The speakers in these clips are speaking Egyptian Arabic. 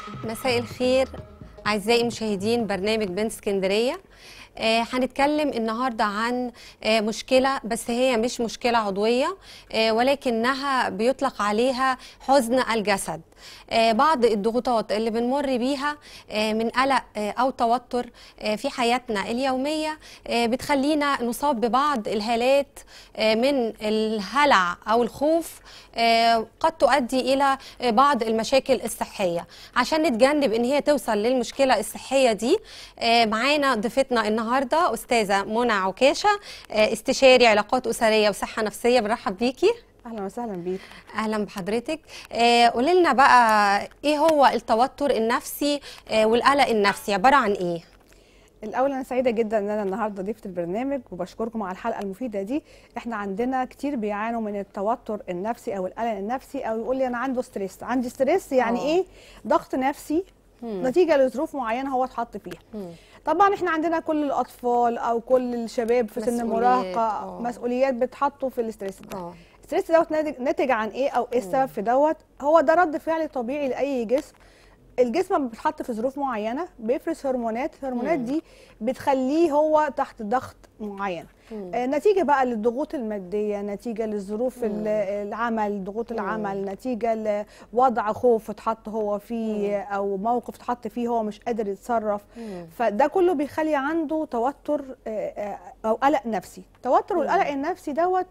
مساء الخير أعزائي مشاهدين برنامج بنت اسكندرية آه هنتكلم النهاردة عن آه مشكلة بس هي مش مشكلة عضوية آه ولكنها بيطلق عليها حزن الجسد آه بعض الضغوطات اللي بنمر بيها آه من قلق آه أو توتر آه في حياتنا اليومية آه بتخلينا نصاب ببعض الهالات آه من الهلع أو الخوف آه قد تؤدي إلى آه بعض المشاكل الصحية عشان نتجنب إن هي توصل للمشكلة الصحية دي آه معانا ضيفتنا النهاردة أستاذة منى عكاشة آه استشاري علاقات أسرية وصحة نفسية بنرحب بيكي اهلا وسهلا بيك اهلا بحضرتك آه قولي لنا بقى ايه هو التوتر النفسي آه والقلق النفسي عباره عن ايه الاول انا سعيده جدا ان انا النهارده ضيفه البرنامج وبشكركم على الحلقه المفيده دي احنا عندنا كتير بيعانوا من التوتر النفسي او القلق النفسي او يقول لي انا عنده ستريس عندي ستريس يعني آه. ايه ضغط نفسي مم. نتيجه لظروف معينه هو اتحط فيها مم. طبعا احنا عندنا كل الاطفال او كل الشباب في سن مسؤوليات، المراهقه آه. مسؤوليات بتحطوا في الاستريس ده اه الستريس دوت ناتج ناتج عن ايه او ايه السبب في دوت هو ده رد فعل طبيعي لاي جسم الجسم لما بيتحط في ظروف معينه بيفرز هرمونات الهرمونات مم. دي بتخليه هو تحت ضغط معين مم. آه، نتيجه بقى للضغوط الماديه نتيجه للظروف مم. ال- العمل ضغوط مم. العمل نتيجه لوضع خوف اتحط هو فيه او موقف اتحط فيه هو مش قادر يتصرف مم. فده كله بيخلي عنده توتر آه، آه، او قلق نفسي التوتر مم. والقلق النفسي دوت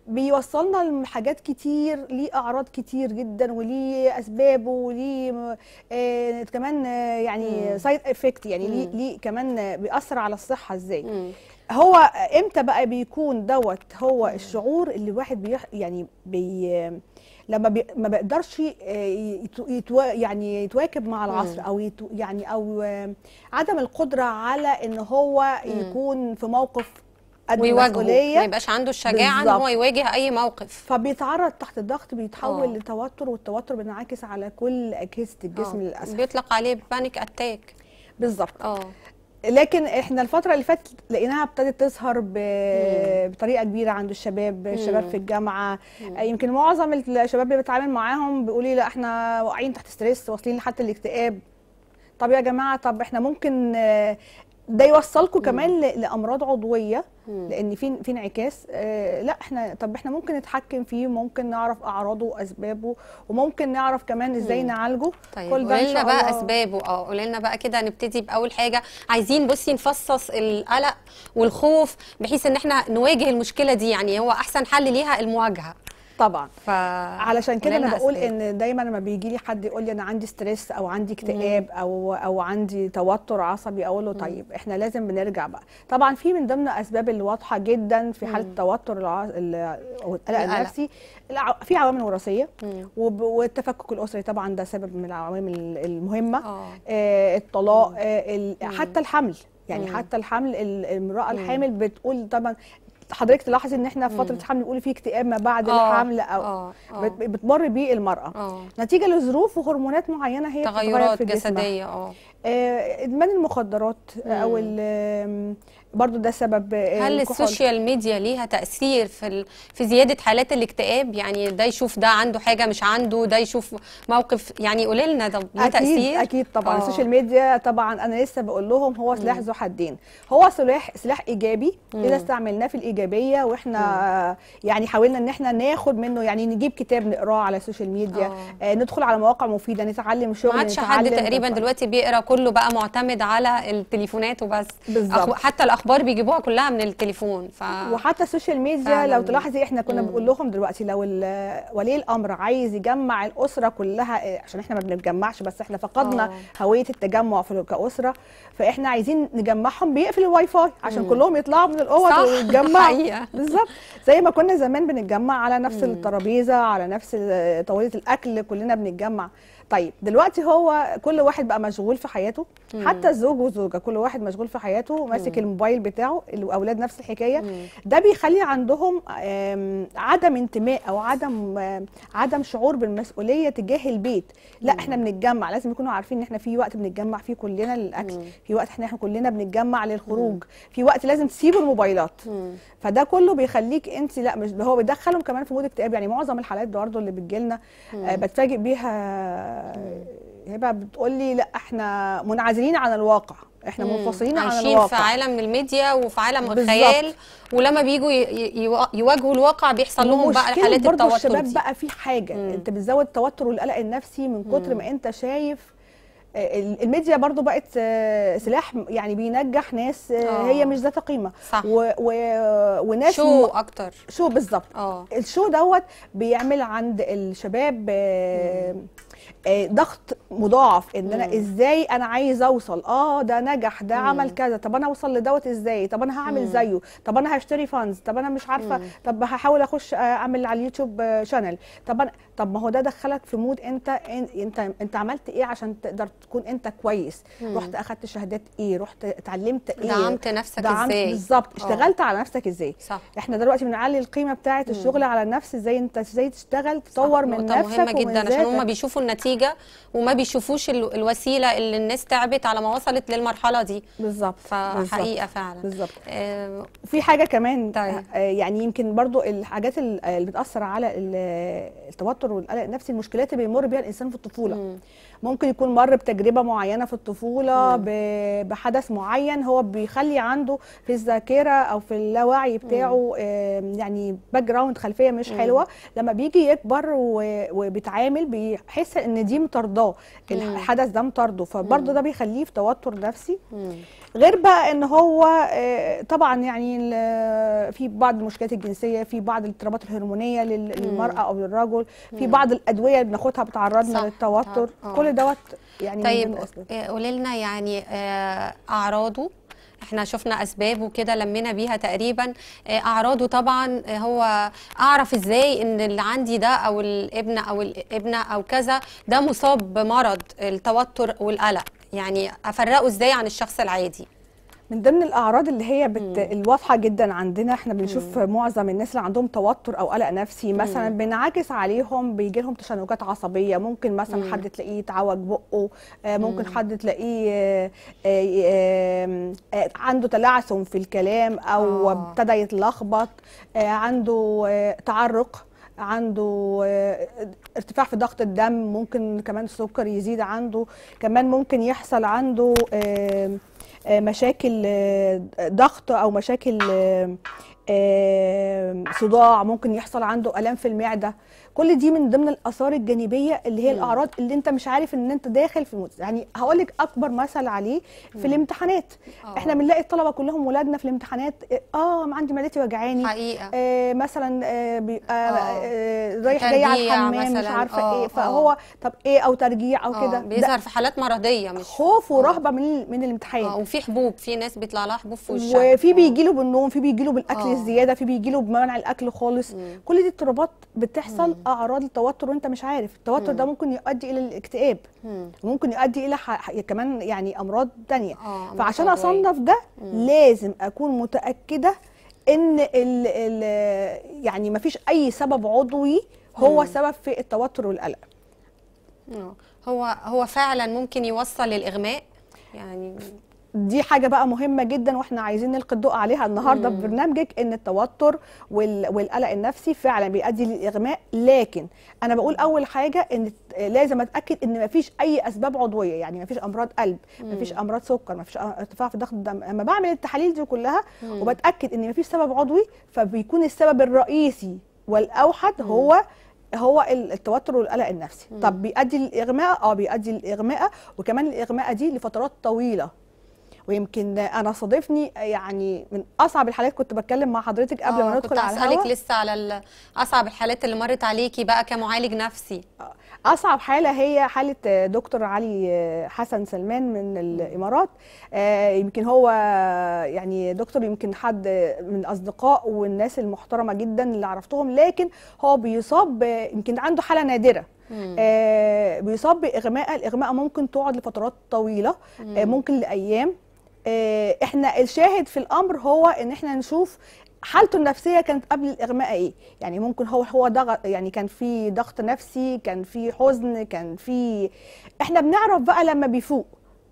بيوصلنا لحاجات كتير ليه اعراض كتير جدا وليه اسبابه وليه آه كمان آه يعني مم. سايد افكت يعني ليه مم. ليه كمان آه، بيأثر على الصحه ازاي مم. هو امتى بقى بيكون دوت هو الشعور اللي الواحد بيح يعني بي لما بي ما بيقدرش آه، يتو يتو يعني يتواكب مع العصر مم. او يتو يعني او آه، عدم القدره على ان هو مم. يكون في موقف قد ويواجهه المسؤوليه ما يبقاش عنده الشجاعه ان بالظبط. هو يواجه اي موقف فبيتعرض تحت الضغط بيتحول آه. لتوتر والتوتر بينعكس على كل اجهزه الجسم آه. للاسف بيطلق عليه بانيك اتاك بالظبط اه لكن احنا الفتره اللي فاتت لقيناها ابتدت تظهر ب... مم. بطريقه كبيره عند الشباب الشباب مم. في الجامعه مم. آه، يمكن معظم الشباب اللي بتعامل معاهم بيقولوا لي لا احنا واقعين تحت ستريس واصلين لحتى الاكتئاب طب يا جماعه طب احنا ممكن آه، ده يوصلكم كمان ل- لامراض عضويه مم. لان في في انعكاس آه، لا احنا طب احنا ممكن نتحكم فيه ممكن نعرف اعراضه واسبابه وممكن نعرف كمان ازاي مم. نعالجه طيب كل ده إن قولي لنا شاء بقى الله. اسبابه اه قولي لنا بقى كده نبتدي باول حاجه عايزين بصي نفصص القلق والخوف بحيث ان احنا نواجه المشكله دي يعني هو احسن حل ليها المواجهه طبعا ف علشان كده قولي انا لنا بقول أسباب. ان دايما لما بيجي لي حد يقول لي انا عندي ستريس او عندي اكتئاب او او عندي توتر عصبي اقول له طيب احنا لازم بنرجع بقى طبعا في من ضمن الاسباب اللي واضحه جدا في حاله مم. التوتر الع- ال- او القلق القلق. النفسي الع- في عوامل وراثيه مم. وب- والتفكك الاسري طبعا ده سبب من العوامل المهمه اه آه الطلاق آه ال- مم. حتى الحمل يعني مم. حتى الحمل ال- المراه مم. الحامل بتقول طبعا حضرتك تلاحظي ان احنا في فتره مم. الحمل بيقولوا في اكتئاب ما بعد آه، الحمل او اه اه بت- بتمر بيه المراه اه نتيجه لظروف وهرمونات معينه هي بتتغير تغيرات في جسمها جسديه اه آه، ادمان المخدرات آه، او مم. ال- آم، برضو ده سبب آه، هل الكحول. السوشيال ميديا ليها تأثير في ال... في زيادة حالات الاكتئاب يعني ده يشوف ده عنده حاجة مش عنده ده يشوف موقف يعني قولي لنا ده ليه اكيد تأثير اكيد طبعا آه. السوشيال ميديا طبعا انا لسه بقول لهم هو سلاح ذو حدين هو سلاح سلاح ايجابي مم. اذا استعملناه في الايجابيه واحنا آه، يعني حاولنا ان احنا ناخد منه يعني نجيب كتاب نقراه على السوشيال ميديا آه. آه، ندخل على مواقع مفيده نتعلم شغل ما عادش حد نتعلم تقريبا نتفرج. دلوقتي بيقرا كله بقى معتمد على التليفونات وبس بالظبط. أخب... حتى الاخبار بيجيبوها كلها من التليفون ف وحتى السوشيال ميديا فعلاً. لو تلاحظي احنا كنا مم. بنقول لهم دلوقتي لو ال- ولي الامر عايز يجمع الاسره كلها إيه، عشان احنا ما بنتجمعش بس احنا فقدنا آه. هويه التجمع في كاسره فاحنا عايزين نجمعهم بيقفل الواي فاي عشان مم. كلهم يطلعوا من الاوض صح، ويتجمعوا حقيقة. بالظبط زي ما كنا زمان بنتجمع على نفس مم. الترابيزه على نفس ال- طاوله الاكل كلنا بنتجمع طيب دلوقتي هو كل واحد بقى مشغول في حياته مم. حتى الزوج والزوجه كل واحد مشغول في حياته ماسك مم. الموبايل بتاعه الاولاد نفس الحكايه مم. ده بيخلي عندهم آم، عدم انتماء او عدم آم، عدم شعور بالمسؤوليه تجاه البيت لا مم. احنا بنتجمع لازم يكونوا عارفين ان احنا في وقت بنتجمع فيه كلنا للاكل مم. في وقت احنا إحنا كلنا بنتجمع للخروج في وقت لازم تسيبوا الموبايلات مم. فده كله بيخليك انت لا مش هو بيدخلهم كمان في مود اكتئاب يعني معظم الحالات برضه اللي بتجيلنا آه، مم. بتفاجئ بيها هبه بتقول لي لا احنا منعزلين عن الواقع احنا مم. منفصلين عن عايشين في الواقع عالم الميديا وفي عالم بالظبط. الخيال ولما بيجوا ي- ي- يواجهوا الواقع بيحصل لهم بقى ومشكلة حالات برضو التوتر الشباب دي بقى في حاجه مم. انت بتزود التوتر والقلق النفسي من كتر مم. ما انت شايف آه، ال- الميديا برضو بقت آه، سلاح يعني بينجح ناس آه، آه. هي مش ذات قيمه صح و و وناس شو م- اكتر شو بالظبط اه الشو دوت بيعمل عند الشباب آه، آه، ضغط مضاعف ان انا مم. ازاي انا عايز اوصل اه ده نجح ده مم. عمل كذا طب انا اوصل لدوت ازاي طب انا هعمل مم. زيه طب انا هشتري فانز طب انا مش عارفه مم. طب هحاول اخش آه، اعمل على اليوتيوب آه، شانل طب انا طب ما هو ده دخلك في مود انت إن- انت انت عملت ايه عشان تقدر تكون انت كويس مم. رحت اخدت شهادات ايه رحت اتعلمت ايه دعمت نفسك دعمت ازاي بالظبط آه. اشتغلت على نفسك ازاي صح احنا دلوقتي بنعلي القيمه بتاعه الشغل على النفس ازاي انت ازاي تشتغل تطور من نقطة نفسك مهمة ومن جدا عشان هم ذاتك. بيشوفوا النتيجة وما بيشوفوش ال- الوسيلة اللي الناس تعبت على ما وصلت للمرحلة دي بالظبط فحقيقة فعلا بالظبط آه، في حاجه كمان طيب. آه، يعني يمكن برضو الحاجات ال- اللي بتاثر على ال- التوتر والقلق النفسي المشكلات اللي بيمر بيها الانسان في الطفوله مم. ممكن يكون مر بتجربه معينه في الطفوله مم. ب- بحدث معين هو بيخلي عنده في الذاكره او في اللاوعي بتاعه آم، يعني باك جراوند خلفيه مش مم. حلوه لما بيجي يكبر و- وبيتعامل بيحس ان دي مطارداه مم. الحدث ده مطارده فبرضه ده بيخليه في توتر نفسي مم. غير بقى ان هو آه، طبعا يعني ال- في بعض المشكلات الجنسيه في بعض الاضطرابات الهرمونيه لل- للمراه او للرجل في مم. بعض الادويه اللي بناخدها بتعرضنا صح، للتوتر آه. كل دوت يعني من طيب ضمن الأسباب. آه، قولي لنا يعني آه، اعراضه احنا شفنا اسباب وكده لمينا بيها تقريبا آه، اعراضه طبعا آه، هو اعرف ازاي ان اللي عندي ده او الابن او الابنه او كذا ده مصاب بمرض التوتر والقلق يعني افرقه ازاي عن الشخص العادي من ضمن الاعراض اللي هي بت... مم. الواضحه جدا عندنا احنا بنشوف معظم الناس اللي عندهم توتر او قلق نفسي مثلا بنعكس عليهم بيجي لهم تشنجات عصبيه ممكن مثلا مم. حد تلاقيه يتعوج بقه آه، ممكن مم. حد تلاقيه آه، آه، آه، عنده تلعثم في الكلام او آه. ابتدى يتلخبط آه، عنده آه، تعرق عنده آه، ارتفاع في ضغط الدم ممكن كمان السكر يزيد عنده كمان ممكن يحصل عنده آه، آه، مشاكل آه، ضغط او مشاكل آه، آه، صداع ممكن يحصل عنده الام في المعده كل دي من ضمن الاثار الجانبيه اللي هي مم. الاعراض اللي انت مش عارف ان انت داخل في موت يعني هقول لك اكبر مثل عليه في الامتحانات آه. احنا بنلاقي الطلبه كلهم ولادنا في الامتحانات اه ما عندي معدتي وجعاني حقيقه آه مثلا آه بيبقى آه. آه رايح جاي على ترجيع الحمام مش مثلاً. عارفه آه، ايه آه. فهو طب ايه او ترجيع او آه، كده ده بيظهر في حالات مرضيه مش خوف آه. ورهبه من من الامتحان اه وفي حبوب في ناس بيطلع لها حبوب في وشها وفي آه. بيجي له بالنوم في بيجي له بالاكل آه. الزياده في بيجي له بمنع الاكل خالص مم. كل دي اضطرابات بتحصل مم. اعراض التوتر وانت مش عارف التوتر مم. ده ممكن يؤدي الى الاكتئاب مم. ممكن يؤدي الى ح... ح- كمان يعني امراض تانية اه أمراض فعشان عضوية. اصنف ده مم. لازم اكون متاكده ان ال ال يعني ما فيش اي سبب عضوي هو مم. سبب في التوتر والقلق آه. هو هو فعلا ممكن يوصل للاغماء يعني دي حاجه بقى مهمه جدا واحنا عايزين نلقي الضوء عليها النهارده مم. في برنامجك ان التوتر وال- والقلق النفسي فعلا بيؤدي للاغماء لكن انا بقول اول حاجه ان لازم اتاكد ان مفيش اي اسباب عضويه يعني مفيش امراض قلب مفيش امراض سكر مفيش ارتفاع في ضغط الدم اما بعمل التحاليل دي كلها مم. وبتاكد ان مفيش سبب عضوي فبيكون السبب الرئيسي والاوحد هو هو التوتر والقلق النفسي مم. طب بيؤدي للاغماء اه بيؤدي للاغماء وكمان الاغماء دي لفترات طويله ويمكن انا صادفني يعني من اصعب الحالات كنت بتكلم مع حضرتك قبل آه، ما ندخل كنت على هسألك الهواء لسه على ال- اصعب الحالات اللي مرت عليكي بقى كمعالج نفسي اصعب حاله هي حاله دكتور علي حسن سلمان من الامارات آه، يمكن هو يعني دكتور يمكن حد من الاصدقاء والناس المحترمه جدا اللي عرفتهم لكن هو بيصاب يمكن عنده حاله نادره مم. آه، بيصاب باغماء الاغماء ممكن تقعد لفترات طويله آه، مم. ممكن لايام آه، احنا الشاهد في الامر هو ان احنا نشوف حالته النفسيه كانت قبل الاغماء ايه يعني ممكن هو هو ضغط يعني كان في ضغط نفسي كان في حزن كان في احنا بنعرف بقى لما بيفوق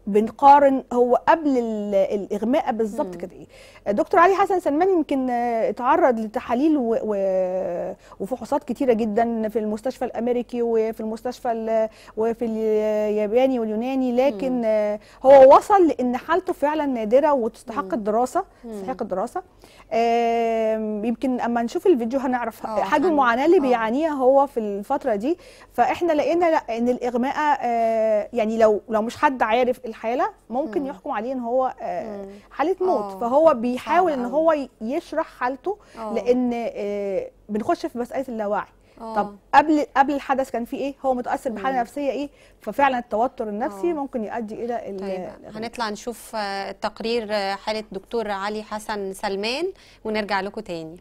بنقارن هو قبل ال- الاغماء بالظبط كده ايه دكتور علي حسن سلمان يمكن آه، اتعرض لتحاليل و- و- وفحوصات كتيره جدا في المستشفى الامريكي وفي المستشفى ال- وفي الياباني واليوناني لكن آه، هو وصل لان حالته فعلا نادره وتستحق الدراسه تستحق الدراسه آم، يمكن اما نشوف الفيديو هنعرف آه، حجم هن- المعاناه اللي آه. بيعانيها هو في الفتره دي فاحنا لقينا لا ان الاغماء آه، يعني لو لو مش حد عارف الحاله ممكن يحكم عليه ان هو آه، حاله موت آه. فهو بيحاول صعب ان أوي. هو ي- يشرح حالته آه. لان آه، بنخش في مساله اللاوعي آه. طب قبل قبل الحدث كان في ايه هو متاثر بحاله نفسيه ايه ففعلا التوتر النفسي آه. ممكن يؤدي الى ال- طيب الإغماء. هنطلع نشوف آه، تقرير آه، حالة دكتور علي حسن سلمان ونرجع لكم تاني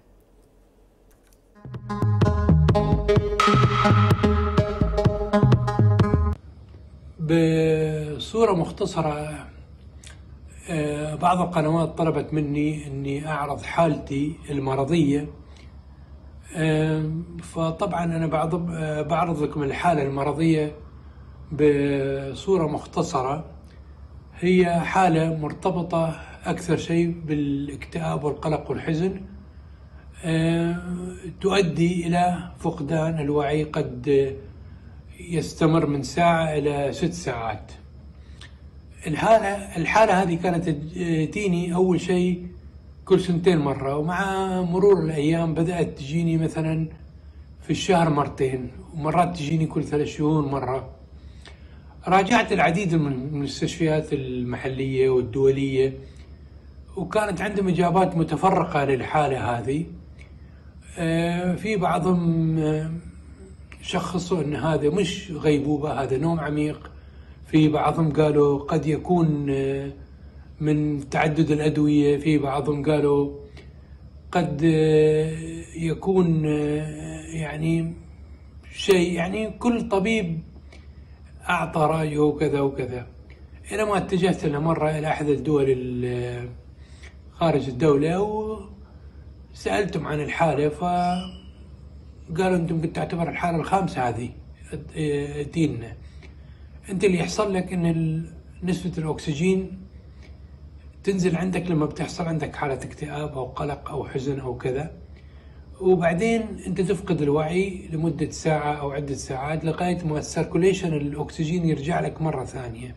بصورة مختصرة آه، بعض القنوات طلبت مني اني اعرض حالتي المرضية آه، فطبعا انا بعض آه، بعرض لكم الحالة المرضية بصورة مختصرة هي حالة مرتبطة اكثر شيء بالاكتئاب والقلق والحزن آه، تؤدي الى فقدان الوعي قد يستمر من ساعة إلى ست ساعات الحالة الحالة هذه كانت تجيني أول شيء كل سنتين مرة ومع مرور الأيام بدأت تجيني مثلا في الشهر مرتين ومرات تجيني كل ثلاث شهور مرة راجعت العديد من المستشفيات المحلية والدولية وكانت عندهم إجابات متفرقة للحالة هذه آه، في بعضهم آه، شخصوا ان هذا مش غيبوبه هذا نوم عميق في بعضهم قالوا قد يكون آه، من تعدد الادويه في بعضهم قالوا قد آه، يكون آه، يعني شيء يعني كل طبيب اعطى رايه وكذا وكذا الى ما اتجهت انا مره الى احد الدول ال- خارج الدوله وسالتم عن الحاله ف قالوا انت ممكن تعتبر الحاله الخامسه هذه ديننا انت اللي يحصل لك ان ال- نسبه الاكسجين تنزل عندك لما بتحصل عندك حاله اكتئاب او قلق او حزن او كذا وبعدين انت تفقد الوعي لمده ساعه او عده ساعات لغايه ما السيركوليشن الاكسجين يرجع لك مره ثانيه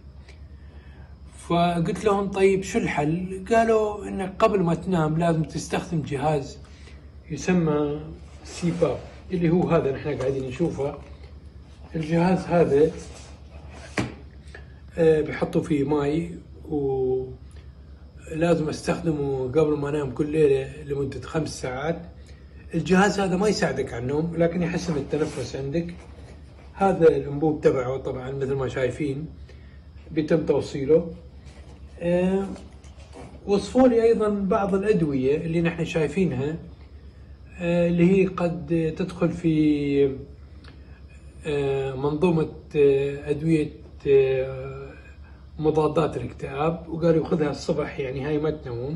فقلت لهم طيب شو الحل؟ قالوا انك قبل ما تنام لازم تستخدم جهاز يسمى سي باب اللي هو هذا نحن قاعدين نشوفه الجهاز هذا آه، بيحطوا فيه ماي ولازم استخدمه قبل ما انام كل ليله لمده خمس ساعات الجهاز هذا ما يساعدك على النوم لكن يحسن التنفس عندك هذا الانبوب تبعه طبعا مثل ما شايفين بيتم توصيله آه، وصفوا لي ايضا بعض الادويه اللي نحن شايفينها آه، اللي هي قد تدخل في آه، منظومة آه، أدوية آه، مضادات الاكتئاب وقالوا خذها الصبح يعني هاي ما تنوم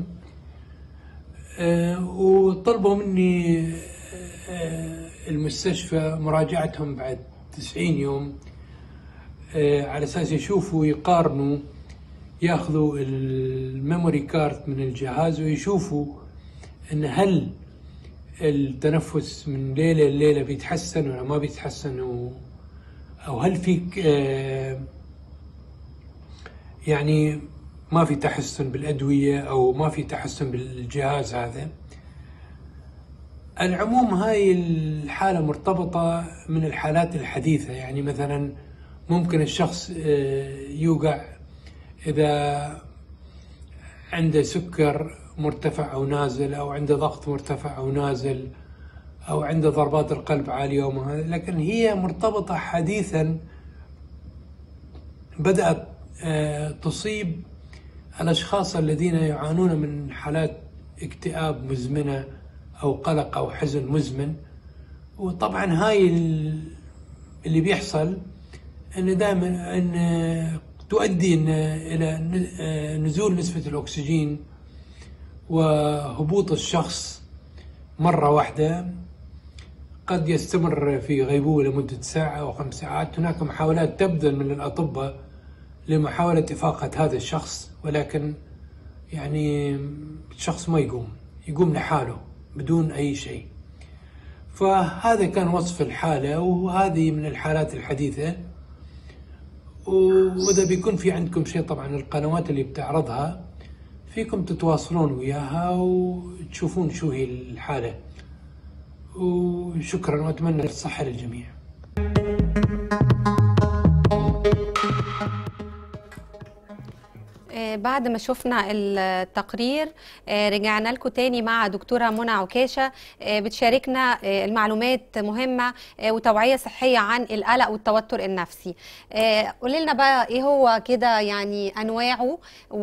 آه، وطلبوا مني آه، المستشفى مراجعتهم بعد 90 يوم آه، على أساس يشوفوا يقارنوا ياخذوا الميموري كارت من الجهاز ويشوفوا ان هل التنفس من ليله لليله بيتحسن ولا ما بيتحسن و... او هل في آه، يعني ما في تحسن بالادويه او ما في تحسن بالجهاز هذا العموم هاي الحاله مرتبطه من الحالات الحديثه يعني مثلا ممكن الشخص آه، يوقع اذا عنده سكر مرتفع او نازل او عنده ضغط مرتفع او نازل او عنده ضربات القلب عاليه وما هذا لكن هي مرتبطه حديثا بدات آه، تصيب الاشخاص الذين يعانون من حالات اكتئاب مزمنه او قلق او حزن مزمن وطبعا هاي ال- اللي بيحصل ان دائما ان تؤدي إن الى ن- آه، نزول نسبه الاكسجين وهبوط الشخص مرة واحدة قد يستمر في غيبوبة لمدة ساعة أو خمس ساعات هناك محاولات تبذل من الأطباء لمحاولة إفاقة هذا الشخص ولكن يعني الشخص ما يقوم يقوم لحاله بدون أي شيء فهذا كان وصف الحالة وهذه من الحالات الحديثة وإذا بيكون في عندكم شيء طبعا القنوات اللي بتعرضها فيكم تتواصلون وياها وتشوفون شو هي الحالة وشكرا وأتمنى الصحة للجميع آه، بعد ما شفنا التقرير آه، رجعنا لكم تاني مع دكتورة منى عكاشة آه، بتشاركنا آه، المعلومات مهمة آه، وتوعية صحية عن القلق والتوتر النفسي آه، قولي لنا بقى ايه هو كده يعني انواعه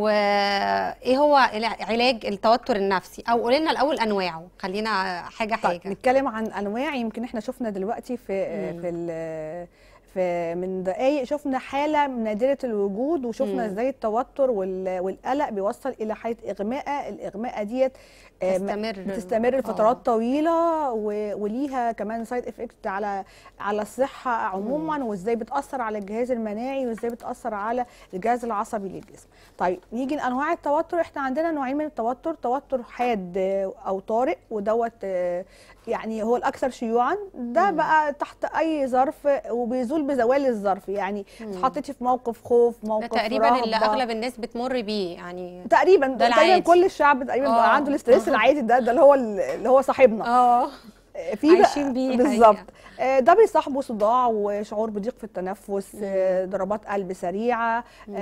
وايه هو الع- علاج التوتر النفسي او قولي لنا الاول انواعه خلينا حاجة طيب حاجة نتكلم عن انواع يمكن احنا شفنا دلوقتي في مم. في ال- في من دقايق شفنا حاله نادره الوجود وشفنا مم. ازاي التوتر وال- والقلق بيوصل الى حاله اغماء الاغماء ديت آه، م- تستمر بتستمر لفترات طويله و- وليها كمان سايد افكت على على الصحه عموما وازاي بتاثر على الجهاز المناعي وازاي بتاثر على الجهاز العصبي للجسم طيب نيجي لانواع التوتر احنا عندنا نوعين من التوتر توتر حاد آه، او طارئ ودوت آه، يعني هو الاكثر شيوعا ده مم. بقى تحت اي ظرف وبيزول بزوال الظرف يعني مم. اتحطيتي في موقف خوف ده موقف تقريبا اللي رهبة. اغلب الناس بتمر بيه يعني تقريبا ده تقريبا العادي. كل الشعب تقريبا آه. بقى عنده الاستريس آه. العادي ده ده اللي هو اللي هو صاحبنا اه في بقى- عايشين بيه بالظبط حقيقة. آه، ده بيصاحبه صداع وشعور بضيق في التنفس آه، ضربات قلب سريعه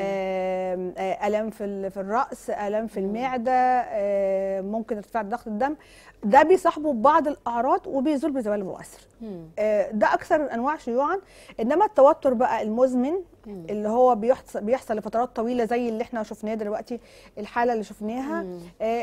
آم، آه، الام في ال- في الراس الام في المعده آه، ممكن ارتفاع ضغط الدم ده بيصاحبه بعض الاعراض وبيزول بزوال المؤثر مم. آه، ده اكثر الانواع شيوعا انما التوتر بقى المزمن مم. اللي هو بيحصل بيحصل لفترات طويله زي اللي احنا شفناه دلوقتي الحاله اللي شفناها مم.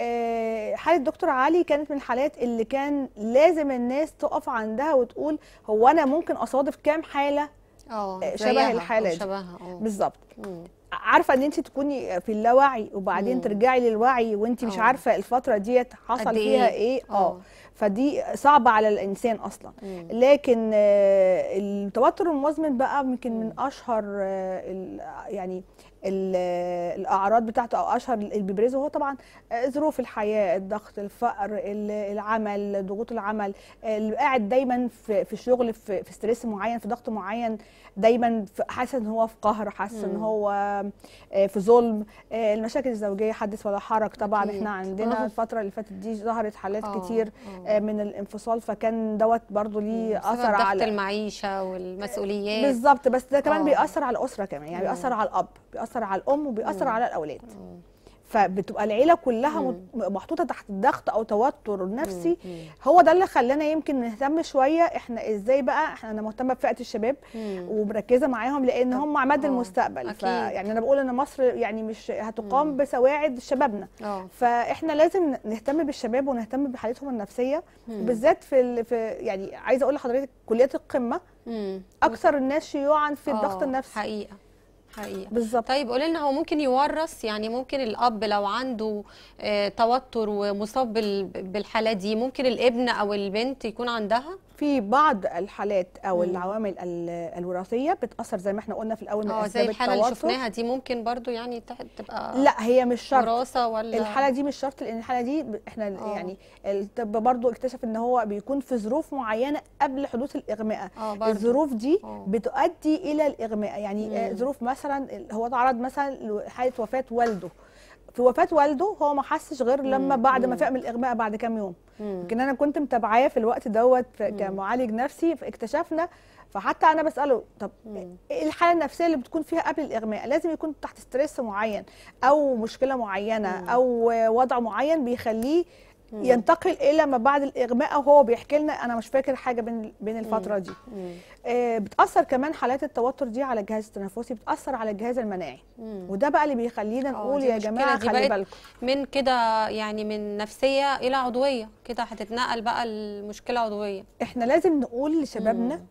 آه، حاله دكتور علي كانت من الحالات اللي كان لازم الناس تقف عندها وتقول هو انا ممكن اصادف كام حاله اه شبه زيها الحالة أو دي. شبهها اه بالظبط مم. عارفه ان انت تكوني في اللاوعي وبعدين مم. ترجعي للوعي وانت مش آه. عارفه الفتره ديت حصل قد فيها إيه؟ ايه آه. اه فدي صعبه على الانسان اصلا مم. لكن آه، التوتر المزمن بقى يمكن من اشهر آه، ال- يعني ال- آه، الاعراض بتاعته او اشهر اللي بيبرزه هو طبعا آه، ظروف الحياه الضغط الفقر ال- العمل ضغوط العمل آه، اللي قاعد دايما في في شغل في في ستريس معين في ضغط معين دايما في- حاسس ان هو في قهر حاسس ان مم. هو آه، في ظلم آه، المشاكل الزوجيه حدث ولا حرج طبعا أكيد. احنا عندنا آه. الفتره اللي فاتت دي ظهرت حالات آه، كتير آه. آه، من الانفصال فكان دوت برضو ليه بسبب اثر ضغط على المعيشه والمسؤوليات بالظبط بس ده كمان آه. بيأثر على الأسرة كمان يعني مم. بيأثر على الأب بيأثر على الأم وبيأثر مم. على الأولاد مم. فبتبقى العيلة كلها مم. مت- محطوطة تحت ضغط أو توتر نفسي مم. هو ده اللي خلانا يمكن نهتم شوية احنا ازاي بقى احنا انا مهتمة بفئة الشباب مم. ومركزة معاهم لأن طب- هم عماد آه، المستقبل أكيد. فيعني أنا بقول إن مصر يعني مش هتقام مم. بسواعد شبابنا اه فاحنا لازم نهتم بالشباب ونهتم بحالتهم النفسيه مم. وبالذات في ال... في يعني عايزه اقول لحضرتك كليات القمه مم. اكثر الناس شيوعا في الضغط آه، النفسي حقيقه حقيقه بالظبط طيب قولي لنا هو ممكن يورث يعني ممكن الاب لو عنده آه، توتر ومصاب بال- بالحاله دي ممكن الابن او البنت يكون عندها في بعض الحالات او مم. العوامل ال- الوراثيه بتاثر زي ما احنا قلنا في الاول من اه زي اسباب الحاله اللي التوتر شفناها دي ممكن برضو يعني تح- تبقى لا هي مش شرط وراثه ولا الحاله دي مش شرط لان الحاله دي ب- احنا آه. يعني الطب برضو اكتشف ان هو بيكون في ظروف معينه قبل حدوث الاغماء اه برضو الظروف دي آه. بتؤدي الى الاغماء يعني آه، مم. ظروف مثلا ال- هو تعرض مثلا لحاله وفاه والده في وفاه والده هو ما حسش غير لما مم. بعد ما مم. فاق من الاغماء بعد كام يوم مم. يمكن انا كنت متابعاه في الوقت دوت ف- مم. كمعالج نفسي فاكتشفنا فحتى انا بساله طب مم. ايه الحاله النفسيه اللي بتكون فيها قبل الاغماء لازم يكون تحت ستريس معين او مشكله معينه مم. او وضع معين بيخليه مم. ينتقل الى ما بعد الاغماء وهو بيحكي لنا انا مش فاكر حاجه بين بين الفتره دي مم. آه، بتاثر كمان حالات التوتر دي على الجهاز التنفسي بتاثر على الجهاز المناعي مم. وده بقى اللي بيخلينا آه، نقول دي يا مشكلة، جماعه دي خلي بقت بالكم من كده يعني من نفسيه الى عضويه كده هتتنقل بقى المشكله عضويه احنا لازم نقول لشبابنا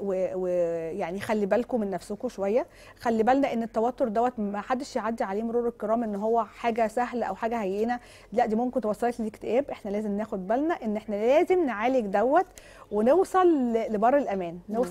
ويعني خلي بالكم من نفسكم شويه خلي بالنا ان التوتر دوت ما حدش يعدي عليه مرور الكرام ان هو حاجه سهله او حاجه هينه لا دي ممكن توصلك للاكتئاب احنا لازم ناخد بالنا ان احنا لازم نعالج دوت ونوصل ل- لبر الامان نوصل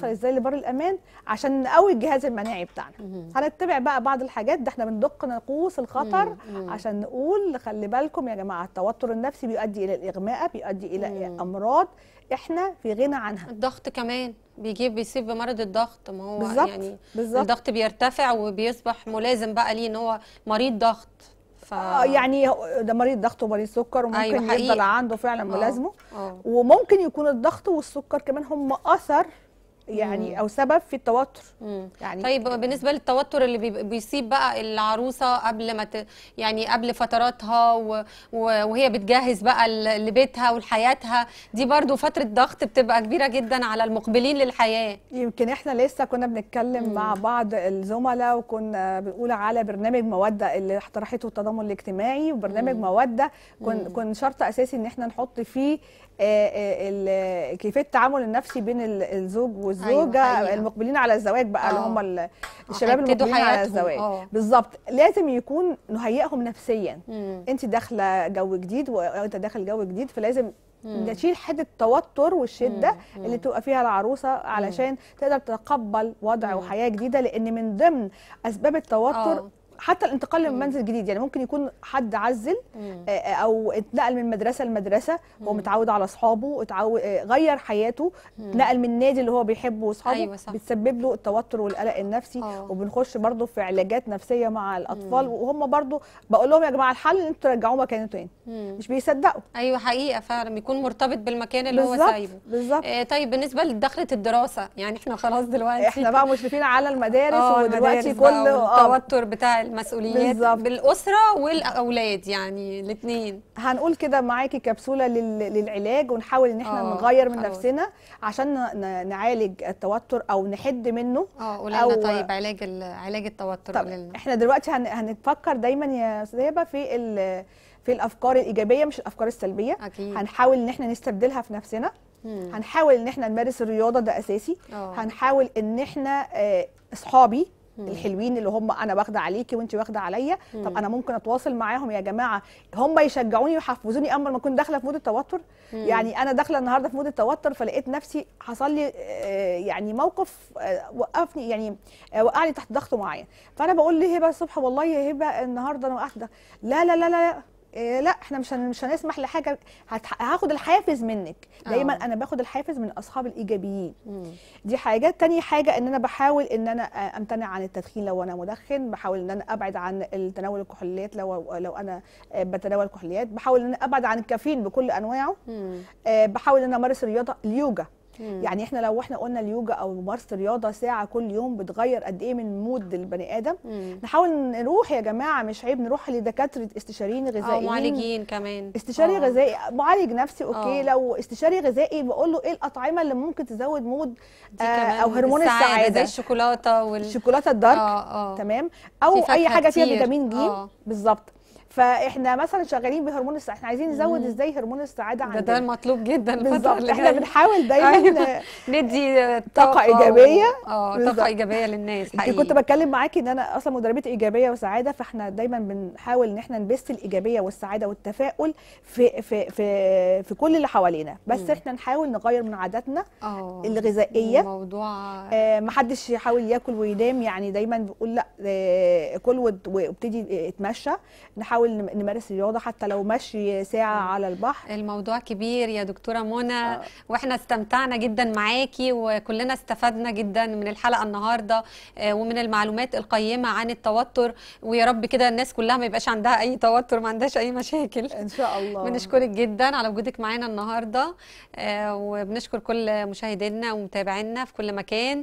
نوصل ازاي لبر الامان عشان نقوي الجهاز المناعي بتاعنا مم. هنتبع بقى بعض الحاجات ده احنا بندق ناقوس الخطر مم. مم. عشان نقول خلي بالكم يا جماعه التوتر النفسي بيؤدي الى الاغماء بيؤدي الى مم. امراض احنا في غنى عنها الضغط كمان بيجيب بيصيب بمرض الضغط ما هو بالظبط يعني بالظبط الضغط بيرتفع وبيصبح ملازم بقى ليه ان هو مريض ضغط ف آه يعني هو- ده مريض ضغط ومريض سكر وممكن أيوة، يفضل حقيقي. عنده فعلا آه. ملازمه اه وممكن يكون الضغط والسكر كمان هم اثر يعني مم. او سبب في التوتر مم. يعني طيب بالنسبه للتوتر اللي بي- بيصيب بقى العروسه قبل ما ت... يعني قبل فتراتها و... و... وهي بتجهز بقى ل- لبيتها ولحياتها دي برضو فتره ضغط بتبقى كبيره جدا على المقبلين للحياه يمكن احنا لسه كنا بنتكلم مم. مع بعض الزملاء وكنا بنقول على برنامج موده اللي اقترحته التضامن الاجتماعي وبرنامج مم. موده كن مم. كن شرط اساسي ان احنا نحط فيه آه، آه، ال- كيفيه التعامل النفسي بين ال- الزوج والزوجه حقيقة. المقبلين على الزواج بقى اللي آه. هم ال- الشباب هيبتدوا المقبلين على حياتهم. الزواج آه. بالظبط لازم يكون نهيئهم نفسيا مم. انت داخله جو جديد وانت داخل جو جديد فلازم مم. نشيل حده التوتر والشده مم. اللي تبقى فيها العروسه علشان تقدر تتقبل وضع مم. وحياه جديده لان من ضمن اسباب التوتر آه. حتى الانتقال مم. من منزل جديد يعني ممكن يكون حد عزل مم. آه، آه، او اتنقل من مدرسه لمدرسه هو مم. متعود على اصحابه اتعود آه، غير حياته مم. نقل من النادي اللي هو بيحبه واصحابه أيوة صح. بتسبب له التوتر والقلق النفسي آه. وبنخش برضه في علاجات نفسيه مع الاطفال مم. وهم برضه بقول لهم يا جماعه الحل ان انتوا ترجعوه مكانه تاني مم. مش بيصدقوا ايوه حقيقه فعلا بيكون مرتبط بالمكان اللي هو بالظبط سايبه بالظبط آه طيب بالنسبه لدخله الدراسه يعني احنا خلاص دلوقتي احنا بقى مشرفين على المدارس اه ودلوقتي المدارس بقى كل اه والتوتر بتاع المسؤوليات بالظبط. بالاسره والاولاد يعني الاثنين هنقول كده معاكي كبسوله لل- للعلاج ونحاول ان احنا آه، نغير من خلاص. نفسنا عشان ن- ن- نعالج التوتر او نحد منه اه قولي أو- لنا طيب علاج ال- علاج التوتر طب قولي لنا احنا دلوقتي هن... هنتفكر دايما يا استاذ هبه في ال... في الافكار الايجابيه مش الافكار السلبيه اكيد هنحاول ان احنا نستبدلها في نفسنا مم. هنحاول ان احنا نمارس الرياضه ده اساسي اه هنحاول ان احنا آه، اصحابي مم. الحلوين اللي هم انا واخده عليكي وانت واخده عليا مم. طب انا ممكن اتواصل معاهم يا جماعه هم يشجعوني ويحفزوني اما ما اكون داخله في مود التوتر مم. يعني انا داخله النهارده في مود التوتر فلقيت نفسي حصل لي آه، يعني موقف آه، وقفني يعني آه، وقعني تحت ضغط معين فانا بقول لهبه الصبح والله يا هبه النهارده انا وقعت ده لا لا لا لا, لا. إيه لا احنا مش هن- مش هنسمح لحاجه هت- هاخد الحافز منك دايما آه. انا باخد الحافز من اصحاب الايجابيين مم. دي حاجه تاني حاجه ان انا بحاول ان انا آه، امتنع عن التدخين لو انا مدخن بحاول ان انا ابعد عن التناول الكحوليات لو لو انا آه، بتناول كحوليات بحاول ان انا ابعد عن الكافيين بكل انواعه مم. آه، بحاول ان انا امارس الرياضه اليوجا مم. يعني احنا لو احنا قلنا اليوجا او ممارسه الرياضه ساعه كل يوم بتغير قد ايه من مود البني ادم مم. نحاول نروح يا جماعه مش عيب نروح لدكاتره استشاريين اه غذائيين معالجين كمان استشاري آه. غذائي معالج نفسي اوكي آه. لو استشاري غذائي بقول له ايه الاطعمه اللي ممكن تزود مود دي آه، كمان أو هرمون زي السعادة. الشوكولاته وال شوكولاته الدارك اه اه تمام او في اي فاكهة حاجه فيها كتير. فيتامين ج آه. بالظبط فاحنا مثلا شغالين بهرمون السعاده احنا عايزين نزود مم. ازاي هرمون السعاده ده ده عندنا المطلوب جدا الفتره بالظبط اللي احنا جايه بنحاول دايما أيوة. ندي طاقة إيجابية. و... اه بالظبط. طاقه ايجابيه للناس يمكن حقيقي كنت بتكلم معاكي ان انا اصلا مدربه ايجابيه وسعاده فاحنا دايما بنحاول ان احنا نبث الايجابيه والسعاده والتفاؤل في في في في كل اللي حوالينا بس مم. احنا نحاول نغير من عاداتنا اه الغذائيه موضوع آه، محدش يحاول ياكل وينام يعني دايما بقول لا آه، كل وت- وابتدي اتمشى نحاول نم- نمارس الرياضه حتى لو مشي ساعه على البحر الموضوع كبير يا دكتورة منى آه. واحنا استمتعنا جدا معاكي وكلنا استفدنا جدا من الحلقة النهاردة آه، ومن المعلومات القيمة عن التوتر ويا رب كده الناس كلها ما يبقاش عندها أي توتر ما عندهاش أي مشاكل ان شاء الله بنشكرك جدا على وجودك معانا النهارده آه، وبنشكر كل مشاهدينا ومتابعينا في كل مكان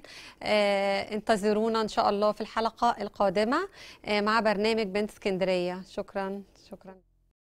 آه، انتظرونا ان شاء الله في الحلقه القادمه آه، مع برنامج بنت اسكندريه شكرا شكرا